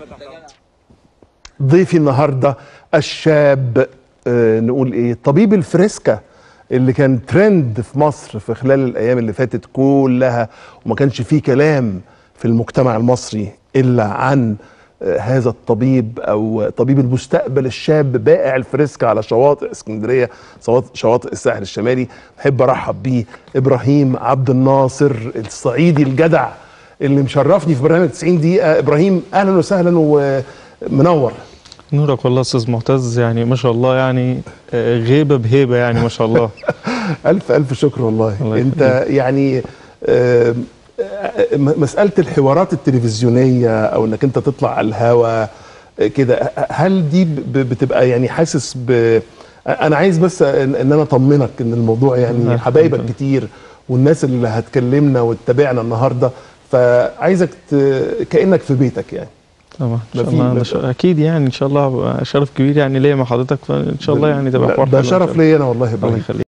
ضيفي النهارده الشاب آه، نقول ايه طبيب الفريسكا اللي كان ترند في مصر في خلال الايام اللي فاتت كلها وما كانش فيه كلام في المجتمع المصري الا عن آه، هذا الطبيب او طبيب المستقبل الشاب بائع الفريسكا على شواطئ اسكندريه شواطئ- شواطئ الساحل الشمالي بحب ارحب بيه ابراهيم عبد الناصر الصعيدي الجدع اللي مشرفني في برنامج 90 دقيقه ابراهيم اهلا وسهلا ومنور نورك والله استاذ معتز يعني ما شاء الله يعني آه، غيبه بهيبه يعني ما شاء الله ألف ألف شكر والله الله أنت يعني آه، آه، م- مسألة الحوارات التلفزيونية أو إنك أنت تطلع على الهوا آه، كده هل دي ب- بتبقى يعني حاسس ب أنا عايز بس إن إن أنا أطمنك إن الموضوع يعني الله حبايبك يخليك. كتير والناس اللي هتكلمنا وتتابعنا النهاردة فعايزك ت- كأنك في بيتك يعني طبعا ان ما شاء في- الله ما ده في- ش- اكيد يعني ان شاء الله هبقى شرف كبير يعني ليا مع حضرتك فان شاء الله يعني تبقى حوار ده حلو إن شاء شرف الله. ليا أنا والله يا الله إبراهيم يخليك